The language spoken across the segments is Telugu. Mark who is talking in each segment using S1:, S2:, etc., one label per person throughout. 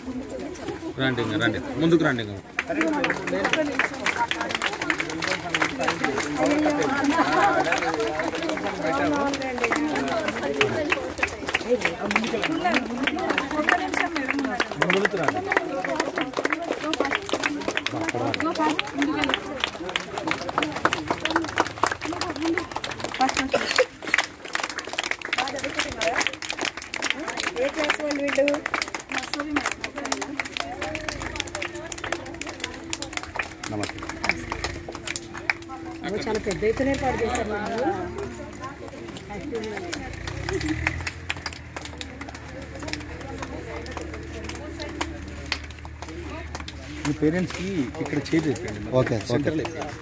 S1: రండి ఇంకా రండి ముందుకు రండి ఇంకా ముందుకు రండి
S2: ఏ క్లాస్ వాళ్ళు వీళ్ళు
S1: నమస్తే
S2: ఓ, చాలా పెద్ద ఎత్తున ఏర్పాటు చేశారు వాళ్ళు
S3: మీ పేరెంట్స్కి ఇక్కడ చేతి చెప్పండి
S4: ఓకే ఓకే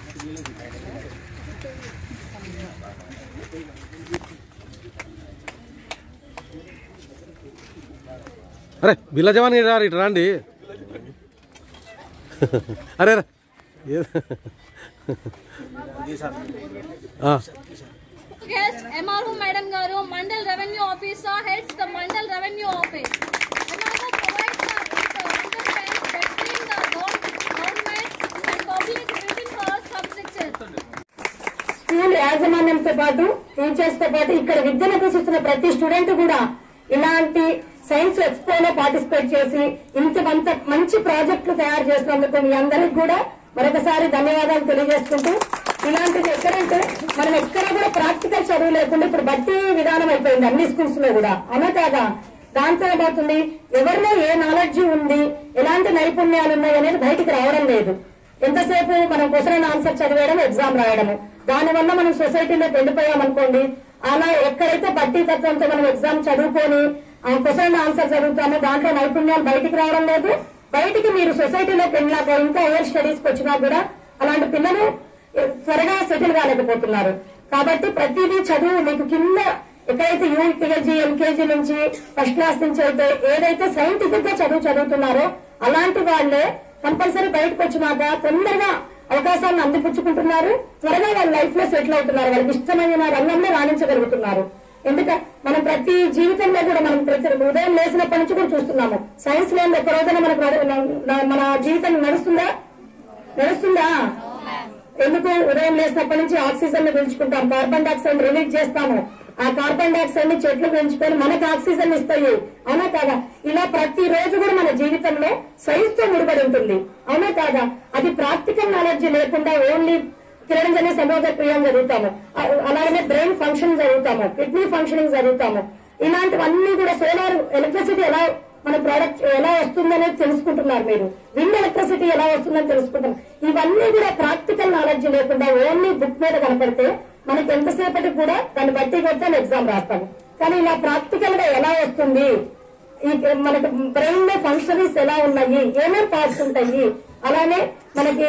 S5: అరే బిల్ల జవాన్ రా ఇటు రండి అరే రా. ఏ- ఆ,
S6: Guest MRO Madam Garu, Mandal Revenue Officer, heads the Mandal Revenue Office. MRO provides the interface between the government and public within her subsection.
S7: School యాజమాన్యంతో పాటు టీచర్స్ తో పాటు ఇక్కడ విద్యను అభ్యసిస్తున్న ప్రతి స్టూడెంట్ కూడా ఇలాంటి సైన్స్ ఎక్స్పోలో పార్టిసిపేట్ చేసి ఇంత మంత మంచి ప్రాజెక్టులు తయారు చేసినందుకు మీ అందరికి కూడా మరొకసారి ధన్యవాదాలు తెలియజేసుకుంటూ ఇలాంటిది ఎక్కడంటే మనం ఎక్కడ కూడా ప్రాక్టికల్ చదువు లేకుండా ఇప్పుడు బట్టి విధానం అయిపోయింది అన్ని స్కూల్స్ లో కూడా అవునా కాదా దాంతో ఏమవుతుంది ఎవరిలో ఏ నాలెడ్జ్ ఉంది ఎలాంటి నైపుణ్యాలు ఉన్నాయి అనేది బయటికి రావడం లేదు ఎంతసేపు మనం క్వశ్చన్ ఆన్సర్ చదివేయడం ఎగ్జామ్ రాయడము దానివల్ల మనం సొసైటీలోకి వెళ్ళిపోయాం అనుకోండి అలా ఎక్కడైతే బట్టి తత్వంతో మనం ఎగ్జామ్ చదువుకొని ఆ క్వశ్చన్ ఆన్సర్ చదువుతామో దాంట్లో నైపుణ్యాలు బయటికి రావడం లేదు బయటికి మీరు సొసైటీలోకి వెళ్ళినాక ఇంకా హైయర్ స్టడీస్ కి వచ్చినా కూడా అలాంటి పిల్లలు ఏ, త్వరగా సెటిల్ కాలేకపోతున్నారు కాబట్టి ప్రతిదీ చదువు మీకు కింద ఎక్కడైతే యూకేజీ ఎల్కేజీ నుంచి ఫస్ట్ క్లాస్ నుంచి అయితే ఏదైతే సైంటిఫిక్ గా చదువు చదువుతున్నారో అలాంటి వాళ్ళే కంపల్సరీ బయటకు వచ్చినాక తొందరగా అవకాశాలను అందిపుచ్చుకుంటున్నారు త్వరగా వాళ్ళ లైఫ్ లో సెటిల్ అవుతున్నారు వాళ్ళకి ఇష్టమైన రంగంలో రాణించగలుగుతున్నారు ఎందుకంటే మనం ప్రతి జీవితంలో కూడా మనం ప్రతి ఉదయం లేచినప్పటి నుంచి కూడా చూస్తున్నాము సైన్స్ లేని ఒక రోజున మనకు నడు- మన జీవితం నడుస్తుందా నడుస్తుందా ఎందుకు ఉదయం లేచినప్పటి నుంచి ఆక్సిజన్ ని పీల్చుకుంటాం కార్బన్ డైఆక్సైడ్ రిలీజ్ చేస్తాము ఆ కార్బన్ డైఆక్సైడ్ ని చెట్లు పెంచుకొని మనకు ఆక్సిజన్ ఇస్తాయి అవునా కాదా ఇలా ప్రతి రోజు కూడా మన జీవితంలో సైన్స్ తో ముడిపడి ఉంటుంది అవునా కాదా అది ప్రాక్టికల్ నాలెడ్జ్ లేకుండా ఓన్లీ కిరణజన్య సంయోగ క్రియం చదువుతాము అ- అలాగనే బ్రెయిన్ ఫంక్షన్ చదువుతాము కిడ్నీ ఫంక్షనింగ్ చదువుతాము ఇలాంటివన్నీ కూడా సోలార్ ఎలక్ట్రిసిటీ ఎలా మన ప్రోడక్ట్ ఎలా వస్తుందనేది తెలుసుకుంటున్నారు మీరు విండ్ ఎలక్ట్రిసిటీ ఎలా వస్తుందని తెలుసుకుంటాం ఇవన్నీ కూడా ప్రాక్టికల్ నాలెడ్జ్ లేకుండా ఓన్లీ బుక్ మీద కనపడితే మనకి ఎంతసేపటికి కూడా దాన్ని బట్టి కొట్టాలి ఎగ్జామ్ రాస్తాము కానీ ఇలా ప్రాక్టికల్ గా ఎలా వస్తుంది ఈ మనకి బ్రెయిన్ లో ఫంక్షన్స్ ఎలా ఉన్నాయి ఏమేం పార్ట్స్ ఉంటాయి అలానే మనకి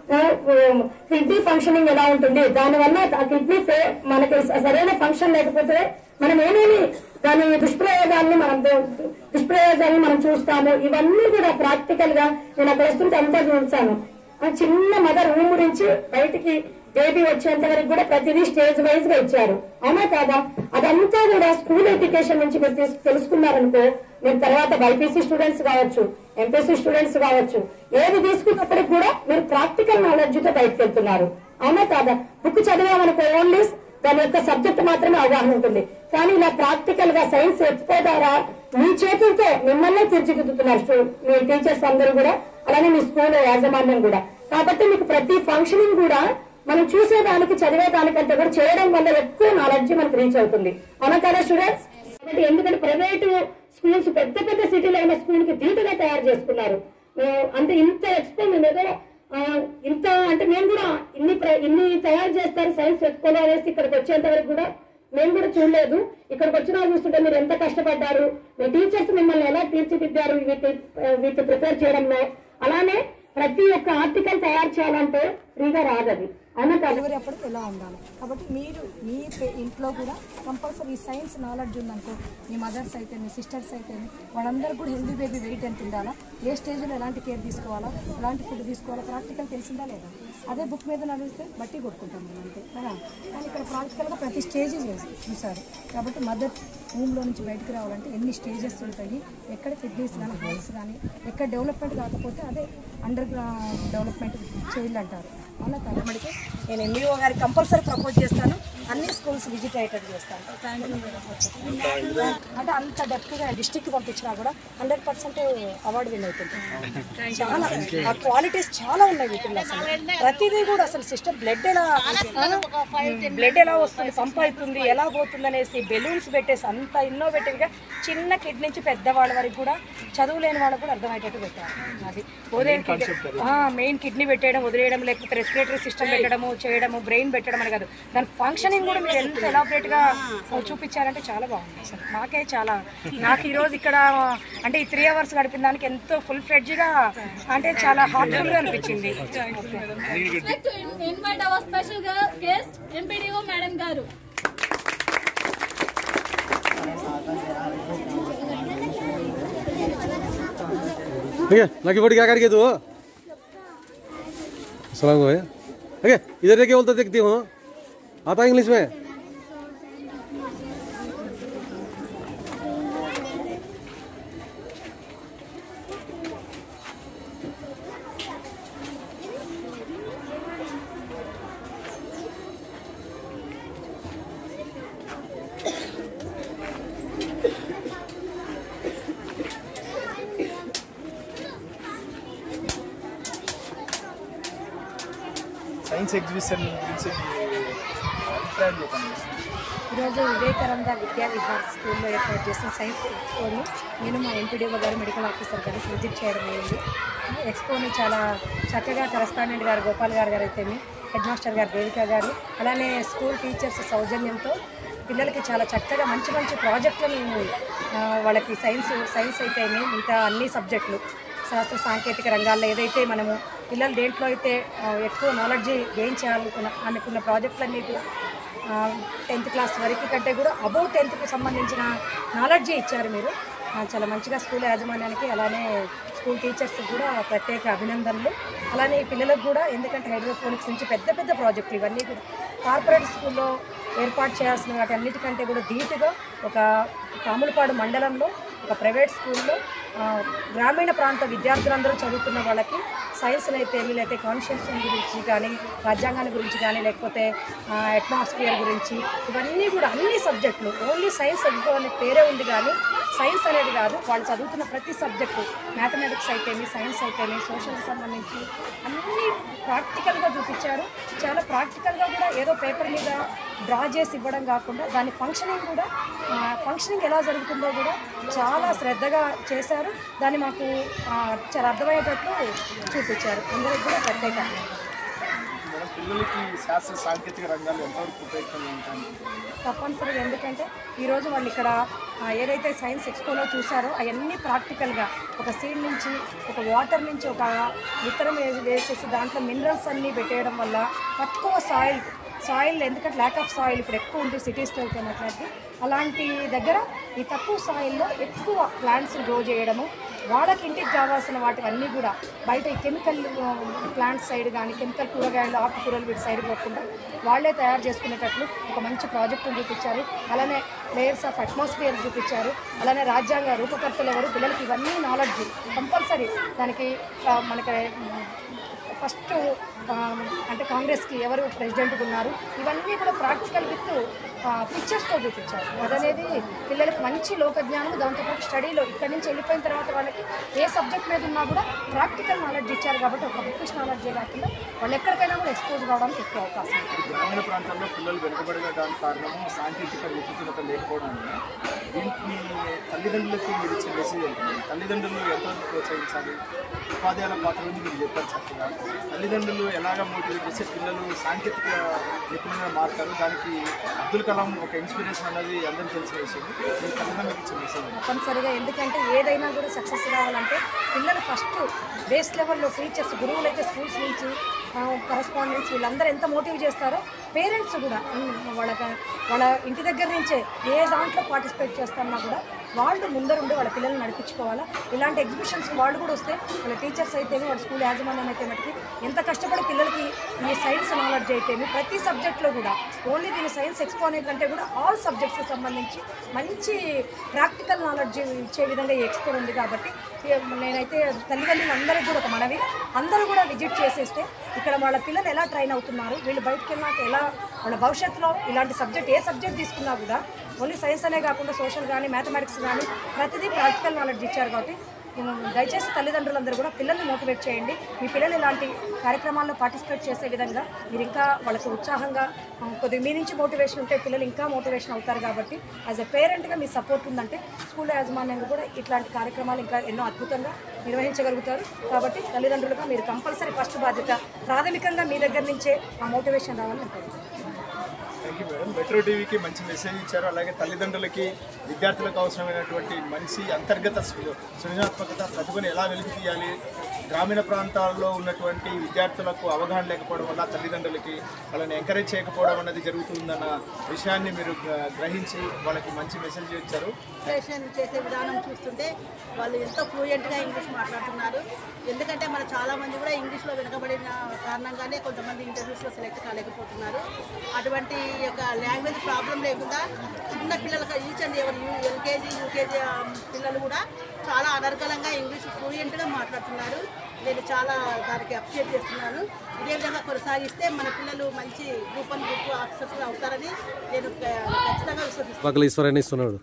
S7: కిడ్నీ ఫంక్షనింగ్ ఎలా ఉంటుంది దానివల్ల ఆ కిడ్నీ మనకి సరైన ఫంక్షన్ లేకపోతే మనం ఏమేమి దాని దుష్ప్రయోగాల్ని మనం దుష్ప్రయోగాల్ని మనం చూస్తాము ఇవన్నీ కూడా ప్రాక్టికల్ గా నేను అక్కడ వస్తుంటే అంతా చూస్తాను ఆ చిన్న మదర్ రూమ్ నుంచి బయటికి బేబీ వచ్చేంత వరకు కూడా ప్రతిదీ స్టేజ్ వైజ్ గా ఇచ్చారు అవునా కాదా అదంతా కూడా స్కూల్ ఎడ్యుకేషన్ నుంచి మీరు తీసు- తెలుసుకున్నారనుకో మీరు తర్వాత బైపీసీ స్టూడెంట్స్ కావచ్చు ఎంపీసీ స్టూడెంట్స్ కావచ్చు ఏది తీసుకున్నప్పటికి కూడా మీరు ప్రాక్టికల్ నాలెడ్జ్ తో బయటకు వెళ్తున్నారు అవునా కాదా బుక్ చదివామనుకో ఓన్లీ దాని యొక్క సబ్జెక్ట్ మాత్రమే అవగాహన ఉంటుంది కానీ ఇలా ప్రాక్టికల్ గా సైన్స్ ఎక్స్పో ద్వారా మీ చేతులతో మిమ్మల్ని తీర్చిదిద్దుతున్నారు స్టూ- మీ టీచర్స్ అందరూ కూడా అలానే మీ స్కూల్ యాజమాన్యం కూడా కాబట్టి మీకు ప్రతి ఫంక్షనింగ్ కూడా మనం చూసేదానికి చదివేదానికంటే కూడా చేయడం వల్ల ఎక్కువ నాలెడ్జ్ మనకు రీచ్ అవుతుంది అవునా కదా స్టూడెంట్స్ కాబట్టి ఎందుకంటే ప్రైవేట్ స్కూల్స్ పెద్ద పెద్ద సిటీలో ఉన్న స్కూల్ కి ధీటుగా తయారు చేసుకున్నారు ఆ, అంటే ఇంత ఎక్స్పో మేము ఏదో ఆ, ఇంత అంటే మేము కూడా ఇన్ని ప్ర- ఇన్ని తయారు చేస్తారు సైన్స్ ఎక్స్పోలో అనేసి ఇక్కడికి వచ్చేంత వరకు కూడా మేము కూడా చూడలేదు ఇక్కడికి వచ్చినా చూస్తుంటే మీరు ఎంత కష్టపడ్డారు మీ టీచర్స్ మిమ్మల్ని ఎలా తీర్చిదిద్దారు వీటి వీటి ప్రిపేర్ చేయడంలో అలానే ప్రతి ఒక్క ఆర్టికల్ తయారు చేయాలంటే ఫ్రీగా రాదు అది అవునా కాదా?
S4: డెలివరీ అప్పుడు ఎలా ఉండాలి కాబట్టి మీరు మీ పే- ఇంట్లో కూడా కంపల్సరీ ఈ సైన్స్ నాలెడ్జ్ ఉందనుకో మీ మదర్స్ అయితే మీ సిస్టర్స్ అయితే వాళ్ళందరూ కూడా హెల్దీ బేబీ వెయిట్ ఎంత ఉండాలా ఏ స్టేజ్లో ఎలాంటి కేర్ తీసుకోవాలా ఎలాంటి ఫుడ్ తీసుకోవాలా ప్రాక్టికల్ తెలిసిందా లేదా అదే బుక్ మీద నడిస్తే బట్టి కొట్టుకుంటాం మనం అంతే కదా కానీ ఇక్కడ ప్రాక్టికల్గా ప్రతి స్టేజ్ చేసి చూసారు కాబట్టి మదర్ రూమ్లో నుంచి బయటకు రావాలంటే ఎన్ని స్టేజెస్ ఉంటాయి ఎక్కడ కిడ్నీస్ కానీ హెల్త్స్ కానీ ఎక్కడ డెవలప్మెంట్ కాకపోతే అదే అండర్ డెవలప్మెంట్ చైల్డ్ అంటారు అవునా కాబట్టి నేను ఎంఈఓ గారికి కంపల్సరీ ప్రపోజ్ చేస్తాను అన్ని స్కూల్స్ విజిట్ అయ్యేటట్టు చేస్తాను అంటే అంత డెప్త్గా డిస్టిక్ పంపించినా కూడా హండ్రెడ్ పర్సెంట్ అవార్డు విన్ అవుతుంది చాలా ఆ క్వాలిటీస్ చాలా ఉన్నాయి వీటిల్లో అసలు ప్రతిదీ కూడా అసలు సిస్టమ్ బ్లడ్ ఎలా బ్లడ్ ఎలా వస్తుంది పంప్ అవుతుంది ఎలా పోతుంది అనేసి బెలూన్స్ పెట్టేసి అంత ఇన్నోవేటివ్గా చిన్న కిడ్ నుంచి పెద్దవాళ్ళ వరకు కూడా చదువు లేని వాళ్ళకు కూడా అర్థమయ్యేటట్టు పెట్టారు అది ఉదయం మెయిన్ కిడ్నీ పెట్టేయడం వదిలేయడం లేకపోతే రెస్పిరేటరీ సిస్టమ్ పెట్టడము చేయడము బ్రెయిన్ పెట్టడం అని కాదు దాని ఫంక్షనింగ్ కూడా మీరు ఎంత ఎలాబరేట్గా చూపించారంటే చాలా బాగుంది అసలు నాకే చాలా నాకు ఈరోజు ఇక్కడ అంటే ఈ త్రీ అవర్స్ గడిపిన దానికి ఎంతో ఫుల్ ఫ్లెడ్జ్గా అంటే చాలా హార్ట్ఫుల్గా అనిపించింది
S6: like to in- invite our special gu- guest, MPDO Madam Garu.
S5: ठीक है लकी बड़ी क्या करके तू सलाम को भैया ठीक है इधर देखिए बोलते देखती हूँ आता है इंग्लिश में
S3: సైన్స్ ఎగ్జిబిషన్ గురించి మీ అభిప్రాయం చెప్పండి
S4: ఈరోజు వివేకానంద విద్యా విహార్ స్కూల్లో ఏర్పాటు చేసిన సైన్స్ ఎక్స్పోని నేను మా ఎంపీడీఓ గారు మెడికల్ ఆఫీసర్ గారు విజిట్ చేయడం అయింది ఎక్స్పోని చాలా చక్కగా కరస్పాండెంట్ గారు గోపాల్ గారు గారు అయితేమి హెడ్ మాస్టర్ గారు దేవిక గారు అలానే స్కూల్ టీచర్స్ సౌజన్యంతో పిల్లలకి చాలా చక్కగా మంచి మంచి ప్రాజెక్టులను ఆ, వాళ్ళకి సైన్స్ సైన్స్ అయితేమి ఇంకా అన్ని సబ్జెక్టులు శాస్త్ర సాంకేతిక రంగాల్లో ఏదైతే మనము పిల్లలు దేంట్లో అయితే ఆ, ఎక్కువ నాలెడ్జ్ గెయిన్ చేయాలనుకున్న అనుకున్న ప్రాజెక్టులన్నీ కూడా టెన్త్ క్లాస్ వరకు కంటే కూడా అబౌవ్ టెన్త్కి సంబంధించిన నాలెడ్జ్ ఇచ్చారు మీరు ఆ, చాలా మంచిగా స్కూల్ యాజమాన్యానికి అలానే స్కూల్ టీచర్స్ కూడా ప్రత్యేక అభినందనలు అలానే ఈ పిల్లలకు కూడా ఎందుకంటే హైడ్రోఫోనిక్స్ నుంచి పెద్ద పెద్ద ప్రాజెక్టులు ఇవన్నీ కూడా కార్పొరేట్ స్కూల్లో ఏర్పాటు చేయాల్సిన వాటి అన్నిటికంటే కూడా ధీటుగా ఒక కాములపాడు మండలంలో ఒక ప్రైవేట్ స్కూల్లో ఆ, గ్రామీణ ప్రాంత విద్యార్థులందరూ చదువుతున్న వాళ్ళకి సైన్స్ని అయితే ఏమి లేకపోతే కాన్షియన్స్ గురించి కానీ రాజ్యాంగాన్ని గురించి కానీ లేకపోతే అట్మాస్ఫియర్ గురించి ఇవన్నీ కూడా అన్ని సబ్జెక్టులు ఓన్లీ సైన్స్ ఎందుకో అనే పేరే ఉంది కానీ సైన్స్ అనేది కాదు వాళ్ళు చదువుతున్న ప్రతి సబ్జెక్టు మ్యాథమెటిక్స్ అయితేమి సైన్స్ అయితేమి సోషల్ సంబంధించి అన్నీ ప్రాక్టికల్గా చూపించారు చాలా ప్రాక్టికల్గా కూడా ఏదో పేపర్ మీద డ్రా చేసి ఇవ్వడం కాకుండా దాని ఫంక్షనింగ్ కూడా ఫంక్షనింగ్ ఎలా జరుగుతుందో కూడా చాలా శ్రద్ధగా చేశారు దాన్ని మాకు ఆ, చాలా అర్థమయ్యేటట్లు చూపించారు అందరికి కూడా ప్రత్యేక
S3: మేడం పిల్లలకి శాస్త్ర సాంకేతిక రంగాలు ఎంతవరకు ఉపయోగంగా ఉంటాయి
S4: తప్పనిసరిగా ఎందుకంటే ఈరోజు వాళ్ళు ఇక్కడ ఆ, ఏదైతే సైన్స్ ఎక్స్పోలో చూసారో అవన్నీ ప్రాక్టికల్గా ఒక సీడ్ నుంచి ఒక వాటర్ నుంచి ఒక విత్తనం వేసి వేసేసి దాంట్లో మినరల్స్ అన్నీ పెట్టేయడం వల్ల తక్కువ సాయిల్ సాయిల్ ఎందుకంటే ల్యాక్ ఆఫ్ సాయిల్ ఇప్పుడు ఎక్కువ ఉంది సిటీస్లో అయితే మాట్లాడితే అలాంటి దగ్గర ఈ తక్కువ సాయిల్లో ఎక్కువ ప్లాంట్స్ గ్రో చేయడము వాళ్ళకి ఇంటికి కావాల్సిన వాటి అన్నీ కూడా బయట ఈ కెమికల్ ప్లాంట్స్ సైడ్ కానీ కెమికల్ కూరగాయలు ఆకుకూరలు వీటి సైడ్ పోకుండా వాళ్ళే తయారు చేసుకునేటట్లు ఒక మంచి ప్రాజెక్టును చూపించారు అలానే లేయర్స్ ఆఫ్ అట్మాస్ఫియర్ చూపించారు అలానే రాజ్యాంగ రూపకర్తలు ఎవరు పిల్లలకి ఇవన్నీ నాలెడ్జ్ కంపల్సరీ దానికి ఆ, మనకి ఫస్ట్ అంటే కాంగ్రెస్కి ఎవరు ప్రెసిడెంట్గా ఉన్నారు ఇవన్నీ కూడా ప్రాక్టికల్ విత్ పిక్చర్స్తో చూపించారు అదనేది పిల్లలకి మంచి లోకజ్ఞానం దాంతోపాటు స్టడీలో ఇక్కడి నుంచి వెళ్ళిపోయిన తర్వాత వాళ్ళకి ఏ సబ్జెక్ట్ మీద ఉన్నా కూడా ప్రాక్టికల్ నాలెడ్జ్ ఇచ్చారు కాబట్టి ఒక బుక్కిష్ నాలెడ్జే కాకుండా వాళ్ళు ఎక్కడికైనా కూడా ఎక్స్పోజ్ కావడానికి ఎక్కువ అవకాశం ఉంది
S3: గ్రామీణ ప్రాంతాల్లో పిల్లలు వెనుకబడడానికి కారణము సాంకేతిక నిపుణత లేకపోవడం దీనికి తల్లిదండ్రులకు మీరు ఇచ్చే మెసేజ్ ఏంటంటే తల్లిదండ్రులు ఎంతవరకు ప్రోత్సహించాలి ఉపాధ్యాయుల పాత్ర గురించి మీరు చెప్పారు చక్కగా తల్లిదండ్రులు ఎలాగ మోటివేట్ చేస్తే పిల్లలు సాంకేతిక నిపుణులుగా మారుతారు దానికి అబ్దుల్ కలాం ఒక ఇన్స్పిరేషన్ అనేది అందరికీ తెలిసిన విషయం మీ తల్లిదండ్రులకు ఇచ్చే మెసేజ్ ఏంటి?
S4: తప్పనిసరిగా ఎందుకంటే ఏదైనా కూడా సక్సెస్ రావాలంటే పిల్లలు ఫస్ట్ బేస్ లెవెల్లో టీచర్స్ గురువులు అయితే స్కూల్స్ నుంచి కరస్పాండెంట్స్ వీళ్ళందరూ ఎంత మోటివ్ చేస్తారో పేరెంట్స్ కూడా ఉమ్, వాళ్ళ వాళ్ళ ఇంటి దగ్గర నుంచే ఏ దాంట్లో పార్టిసిపేట్ చేస్తారన్నా కూడా వాళ్ళు ముందరుండి వాళ్ళ పిల్లల్ని నడిపించుకోవాలా ఇలాంటి ఎగ్జిబిషన్స్ వాళ్ళు కూడా వస్తే వాళ్ళ టీచర్స్ అయితేనే వాళ్ళ స్కూల్ యాజమాన్యం అయితే మటుకి ఎంత కష్టపడి పిల్లలకి ఈ సైన్స్ నాలెడ్జ్ అయితేనే ప్రతి సబ్జెక్ట్లో కూడా ఓన్లీ దీని సైన్స్ ఎక్స్పో అనే కంటే కూడా ఆల్ సబ్జెక్ట్స్కి సంబంధించి మంచి ప్రాక్టికల్ నాలెడ్జ్ ఇచ్చే విధంగా ఈ ఎక్స్పో ఉంది కాబట్టి ఏ- నేనైతే తల్లిదండ్రులు అందరికీ కూడా ఒక మనవి అందరూ కూడా విజిట్ చేసేస్తే ఇక్కడ వాళ్ళ పిల్లలు ఎలా ట్రైన్ అవుతున్నారు వీళ్ళు బయటకు వెళ్ళాక ఎలా వాళ్ళ భవిష్యత్తులో ఇలాంటి సబ్జెక్ట్ ఏ సబ్జెక్ట్ తీసుకున్నా కూడా ఓన్లీ సైన్స్ అనే కాకుండా సోషల్ కానీ మ్యాథమెటిక్స్ కానీ ప్రతిదీ ప్రాక్టికల్ నాలెడ్జ్ ఇచ్చారు కాబట్టి నేను దయచేసి తల్లిదండ్రులందరూ కూడా పిల్లల్ని మోటివేట్ చేయండి మీ పిల్లలు ఇలాంటి కార్యక్రమాల్లో పార్టిసిపేట్ చేసే విధంగా మీరు ఇంకా వాళ్ళకి ఉత్సాహంగా ఆ, కొద్దిగా మీ నుంచి మోటివేషన్ ఉంటే పిల్లలు ఇంకా మోటివేషన్ అవుతారు కాబట్టి యాజ్ ఎ పేరెంట్గా మీ సపోర్ట్ ఉందంటే స్కూల్ యాజమాన్యంగా కూడా ఇట్లాంటి కార్యక్రమాలు ఇంకా ఎన్నో అద్భుతంగా నిర్వహించగలుగుతారు కాబట్టి తల్లిదండ్రులుగా మీరు కంపల్సరీ ఫస్ట్ బాధ్యత ప్రాథమికంగా మీ దగ్గర నుంచే ఆ మోటివేషన్ రావాలని ఉంటుంది
S3: థ్యాంక్ యూ మేడం మెట్రో టీవీకి మంచి మెసేజ్ ఇచ్చారు అలాగే తల్లిదండ్రులకి విద్యార్థులకు అవసరమైనటువంటి మనిషి అంతర్గత సృ- సృజనాత్మకత ప్రతిభను ఎలా వెలికి తీయాలి గ్రామీణ ప్రాంతాల్లో ఉన్నటువంటి విద్యార్థులకు అవగాహన లేకపోవడం వల్ల తల్లిదండ్రులకి వాళ్ళని ఎంకరేజ్ చేయకపోవడం అనేది జరుగుతుందన్న విషయాన్ని మీరు గ్ర- గ్రహించి వాళ్ళకి మంచి మెసేజ్ ఇచ్చారు
S2: ప్రిపరేషన్ చేసే విధానం చూస్తుంటే వాళ్ళు ఎంతో ఫ్లూయెంట్గా ఇంగ్లీష్ మాట్లాడుతున్నారు ఎందుకంటే మన చాలా మంది కూడా ఇంగ్లీష్లో వెనుకబడిన కారణంగానే కొంతమంది ఇంటర్వ్యూస్లో సెలెక్ట్ కాలేకపోతున్నారు అటువంటి యొక్క లాంగ్వేజ్ ప్రాబ్లం లేకుండా చిన్న పిల్లలకు ఈచ్ అండ్ ఎవరు ఎల్కేజీ యూకేజీ పిల్లలు కూడా చాలా అనర్గళంగా ఇంగ్లీష్ ఫ్లూయెంట్గా మాట్లాడుతున్నారు నేను చాలా దానికి అప్రిషియేట్ చేస్తున్నాను ఇదే విధంగా కొనసాగిస్తే మన పిల్లలు మంచి గ్రూప్ వన్ గ్రూప్ ఆఫీసర్స్ అవుతారని నేను ఖచ్చితంగా విశ్వసిస్తున్నాను
S5: పక్కల ఈశ్వరాన్ని ఇస్తున్నాడు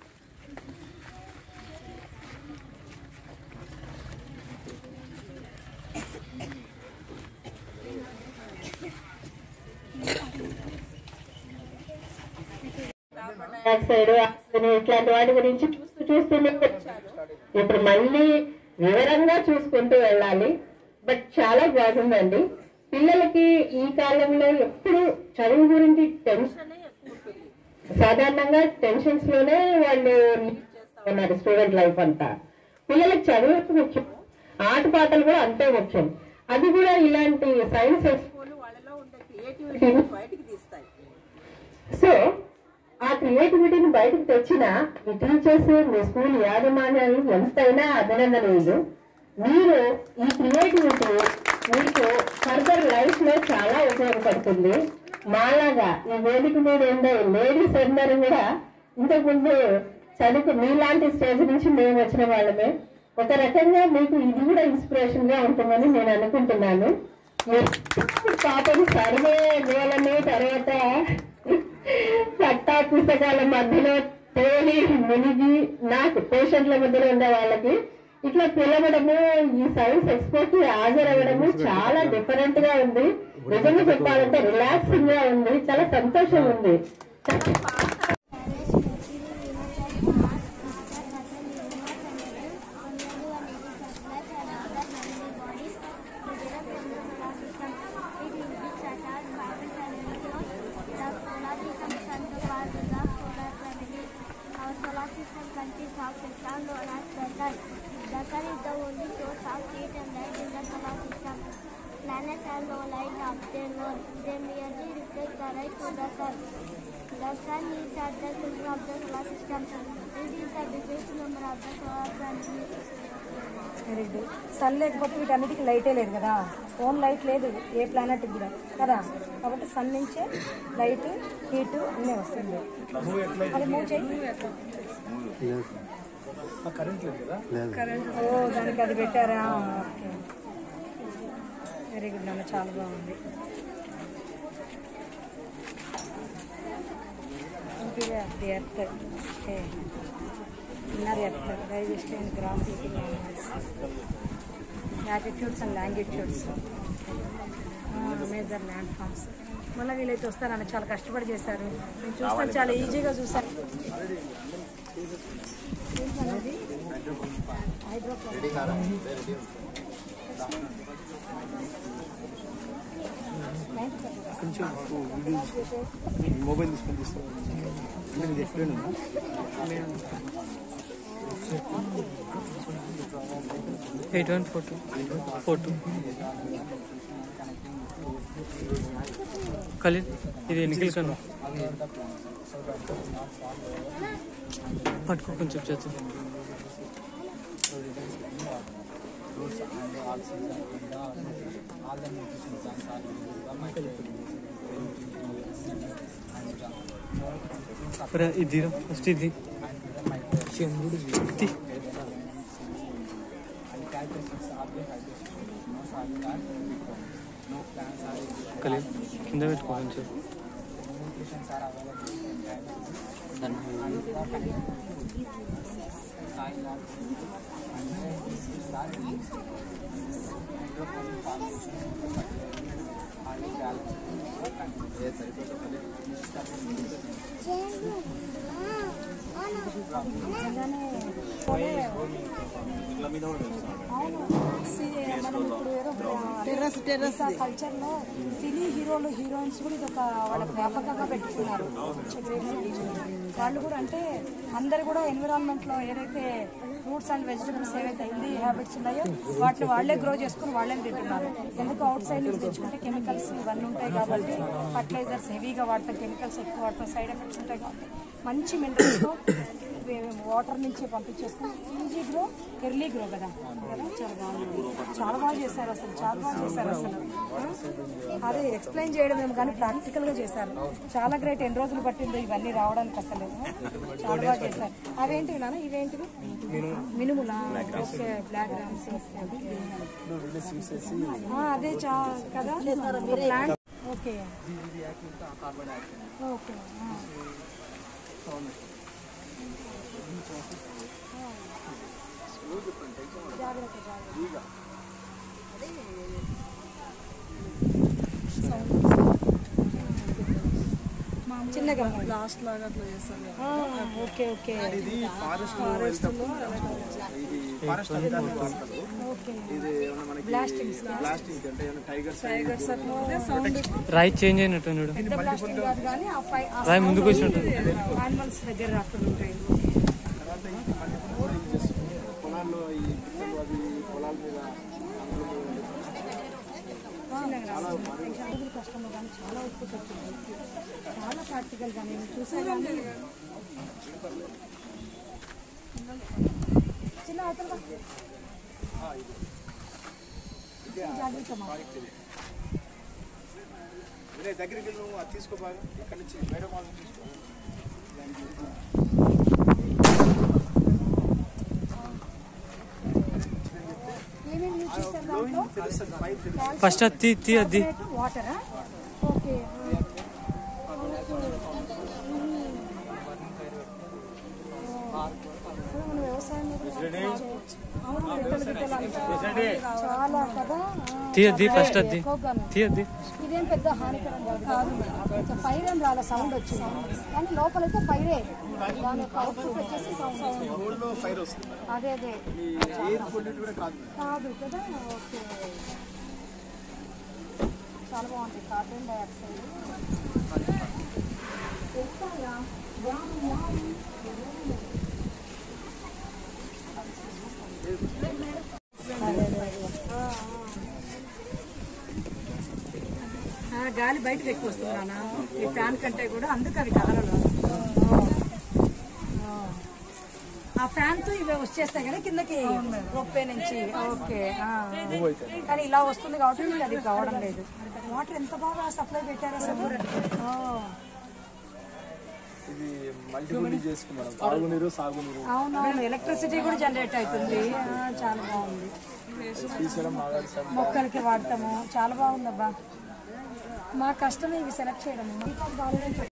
S7: డయాక్సైడ్ ఆక్సిజన్ ఇట్లాంటి వాటి గురించి చూస్తూ చూస్తూనే వచ్చాను ఇప్పుడు మళ్ళీ వివరంగా చూసుకుంటూ వెళ్ళాలి బట్ చాలా బాగుందండి పిల్లలకి ఈ కాలంలో ఎప్పుడు చదువు గురించి టెన్షన్ సాధారణంగా టెన్షన్స్ లోనే వాళ్ళు lead చేస్తా ఉన్నారు స్టూడెంట్ లైఫ్ అంతా పిల్లలకి చదువు ముఖ్యం ఆట పాటలు కూడా అంతే ముఖ్యం అది కూడా ఇలాంటి సైన్స్ ఎక్స్పోలు వాళ్ళలో ఉండే క్రియేటివిటీని బయటికి తీస్తాయి సో ఆ క్రియేటివిటీని బయటకు తెచ్చిన మీ టీచర్స్ మీ స్కూల్ యాజమాన్యాలు ఎంతైనా అభినందనీయులు మీరు ఈ క్రియేటివిటీ మీకు ఫర్దర్ లైఫ్ లో చాలా ఉపయోగపడుతుంది మాలాగా ఈ వేదిక మీద ఉండే లేడీస్ అందరూ కూడా ఇంతకుముందు చదువు మీలాంటి స్టేజ్ నుంచి మేము వచ్చిన వాళ్ళమే ఒక రకంగా మీకు ఇది కూడా ఇన్స్పిరేషన్ గా ఉంటుందని నేను అనుకుంటున్నాను మీరు పాపం సర్వే నేలని తర్వాత చట్టా పుస్తకాల మధ్యలో తేలి మునిగి నాకు పేషెంట్ల మధ్యలో ఉండే వాళ్ళకి ఇట్లా పిలవడము ఈ సైన్స్ ఎక్స్పోర్ట్ కి హాజరవ్వడము చాలా డిఫరెంట్ గా ఉంది నిజంగా చెప్పాలంటే రిలాక్సింగ్ గా ఉంది చాలా సంతోషం ఉంది
S8: Our solar system consists of the sun, known as the sun. The sun is the only source of heat and light in the solar system. Planets have no light of their own. They merely reflect the light from the sun. The sun is at the center of the solar system. It is the biggest member of the solar family.
S4: Very good sun లేకపోతే వీటన్నిటికీ లైటే లేదు కదా ఓన్ లైట్ లేదు ఏ ప్లానెట్ కూడా కదా కాబట్టి సన్ నుంచే లైట్ హీట్ అన్నీ వస్తుంది అది మూవ్ చేయి
S3: కరెంట్ లేదు కదా
S4: ఓ దానికి అది పెట్టారా ఓకే వెరీ గుడ్ నాన్న చాలా బాగుంది Interior of the earth. Okay. Inner earth, digestion, grass eating animals. Latitudes and longitudes. Major landforms మళ్ళీ వీళ్ళైతే వస్తారన్న చాలా కష్టపడి చేశారు నేను చూస్తాను చాలా ఈజీగా చూసాను
S3: మొబైల్ తీసుకొని తీస్తాను అంటే నీకు ఎక్స్ప్లెయిన్ ఉందా
S9: eight one four two four two Khalil ఇది ఎన్నికల కన్నా పట్టుకో కొంచెం చేతి రా, ఇది రా, ఫస్ట్ ఇది ఇది ఖలీల్ కింద పెట్టుకో కొంచెం
S2: టెర్రస్ టెర్రస్
S4: కల్చర్ లో సినీ హీరోలు హీరోయిన్స్ కూడా ఇది ఒక వాళ్ళ జ్ఞాపకంగా పెట్టుకున్నారు వాళ్ళు కూడా అంటే అందరు కూడా ఎన్విరాన్మెంట్ లో ఏదైతే ఫ్రూట్స్ అండ్ వెజిటబుల్స్ ఏవైతే హెల్దీ హ్యాబిట్స్ ఉన్నాయో వాటిని వాళ్ళే గ్రో చేసుకుని వాళ్ళే తింటున్నారు ఎందుకు అవుట్ సైడ్ నుంచి తెచ్చుకుంటే కెమికల్స్ ఇవన్నీ ఉంటాయి కాబట్టి ఫర్టిలైజర్స్ హెవీగా వాడతాం కెమికల్స్ ఎక్కువ వాడతాం సైడ్ ఎఫెక్ట్స్ ఉంటాయి కాబట్టి మంచి మినరల్స్ వాటర్ నుంచి పంపించేసుకుని ఈజీ గ్రో ఎర్లీ గ్రో కదా కదా చాలా బాగుంది చాలా బాగా చేశారు అసలు చాలా బాగా చేశారు అసలు ఆ? అదే ఎక్స్ప్లెయిన్ చేయడం ఏమో కానీ ప్రాక్టికల్ గా చేశారు చాలా గ్రేట్ ఎన్ని రోజులు పట్టిందో ఇవన్నీ రావడానికి అసలు చాలా బాగా చేశారు అవేంటివి నాన్న ఇవేంటివి మినుములా ఓకే బ్లాక్ గ్రామ్స్ అదే చా కదా ప్లాంట్ ఓకే ఓకే ఆ. జాగ్రత్త జాగ్రత్త చిన్నగా లాస్ట్ లాగా అట్లా చేస్తాను ఓకే ఓకే
S3: ఇది ఫారెస్ట్ ఫారెస్ట్ ఇది ఫారెస్ట్ అధికారులు వాడతారు
S4: ఓకే
S3: ఇది ఏమన్నా మనకి
S4: బ్లాస్టింగ్స్
S3: బ్లాస్టింగ్ అంటే ఏమన్నా టైగర్స్
S4: టైగర్స్ అట్లా సౌండ్
S9: రాయి చేంజ్ అయినట్టు చూడు
S4: పెద్ద బ్లాస్టింగ్ కాదు కానీ ఆ ఫై
S9: రాయి ముందుకు వచ్చినట్టు
S4: యానిమల్స్ దగ్గర అక్కడ ఉంటాయి
S3: తర్వాత ఇది మళ్ళీ కూడా యూజ్ చేస్తారు పొలాల్లో ఈ పిల్లలు అవి పొలాల మీద అందులో
S4: చాలా కష్టము కానీ చాలా ఉప్పు తగ్గింది చాలా ప్రాక్టికల్ గా నేను చూసా కానీ చిన్న అవతల జాగ్రత్త మా.
S3: వినయ్ దగ్గరికి వెళ్ళి నువ్వు అది తీసుకో బాగా ఇక్కడ నుంచి వేరే వాళ్ళు తీసుకో
S4: ఏమేమి యూజ్ చేస్తారు దాంట్లో
S3: తెలుస్తుంది పైప్ తెలుస్తుంది
S9: ఫస్ట్ అది తీ తీ అది
S4: వాటరా ఓకే మనం వ్యవసాయంలో కూడా చేయొచ్చు. అవును, గిట్టలు గిట్టలు అంతా చాలా కదా ఆ,
S9: తీ అది ఫస్ట్ అది
S4: ఎక్కువగాను.
S9: తీ అది
S4: ఇదేం పెద్ద హానికరం కాదు కాదు ఫైర్ ఏం రాలే సౌండ్ వచ్చింది కానీ లోపలైతే ఫైరే దాని యొక్క అవుట్పుట్ వచ్చేసి సౌండ్
S3: రోడ్లో ఫైర్ వస్తుంది మేడం.
S4: అదే అదే
S3: ఈ ఎయిర్ పొల్యూట్ కూడా కాదు మేడం.
S4: కాదు కదా ఓకే చాలా బాగుంటుంది కార్బన్ డైఆక్సైడ్ గాలి బయటకు ఎక్కువ వస్తుందా ఈ ఫ్యాన్ కంటే కూడా అందుకు అవి కదలలు ఆ ఫ్యాన్ తో ఇవి వచ్చేస్తాయి కదా కిందకి రొప్పే నుంచి ఓకే ఆ. కానీ ఇలా వస్తుంది కాబట్టి మీకు అది కావడం లేదు వాటర్ ఎంత బాగా సప్లై పెట్టారు అసలు ఓ.
S3: ఇది మల్టిపుల్ యూజ్ చేసుకున్నాం తాగునీరు సాగునీరు
S4: అవునవును ఎలక్ట్రిసిటీ కూడా జనరేట్ అవుతుంది ఆ, చాలా బాగుంది
S3: శ్రీశైలం మాగాడి
S4: మొక్కలకి వాడతాము చాలా బాగుందబ్బా మా కష్టమే ఇవి సెలెక్ట్ చేయడం